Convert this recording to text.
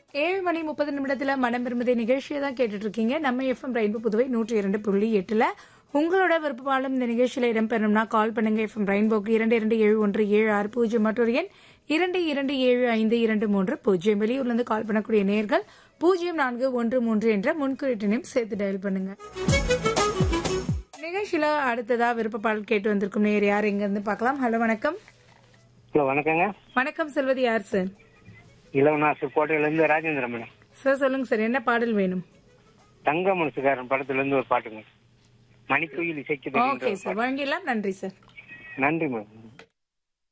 ஏழு மணி முப்பது நிமிடத்துல மனம் விரும்புதே நிகழ்ச்சியை தான் கேட்டுட்டு இருக்கீங்க நம்ம எஃப்எம் ரெயின்போ புதுவை நூற்றி இரண்டு புள்ளி எட்டுல உங்களோட விருப்பமாலும் இந்த நிகழ்ச்சியில இடம்பெறணும்னா கால் பண்ணுங்க எஃப்எம் ரெயின்போக்கு இரண்டு இரண்டு ஏழு ஒன்று ஏழு ஆறு பூஜ்ஜியம் மற்றொரு எண் இரண்டு இரண்டு ஏழு ஐந்து இரண்டு மூன்று பூஜ்ஜியம் வெளியூர்ல இருந்து கால் பண்ணக்கூடிய நேர்கள் பூஜ்ஜியம் நான்கு ஒன்று மூன்று என்ற முன்குறிட்டினையும் சேர்த்து டயல் பண்ணுங்க நிகழ்ச்சியில அடுத்ததா விருப்ப பாடல் கேட்டு வந்திருக்கும் நேர் யார் எங்க இருந்து பார்க்கலாம் ஹலோ வணக்கம் ஹலோ வணக்கங்க வணக்கம் செல்வது யார் சார் இளவனாசு கோட்டையிலேருந்து ராஜேந்திர மேடம் சார் சொல்லுங்க சார் என்ன பாடல் வேணும் தங்க மனசுக்காரன் படத்துலேருந்து ஒரு பாட்டுங்க மணிக்குயில் இசைக்குது ஓகே சார் வழங்கிடலாம் நன்றி சார் நன்றி மேடம்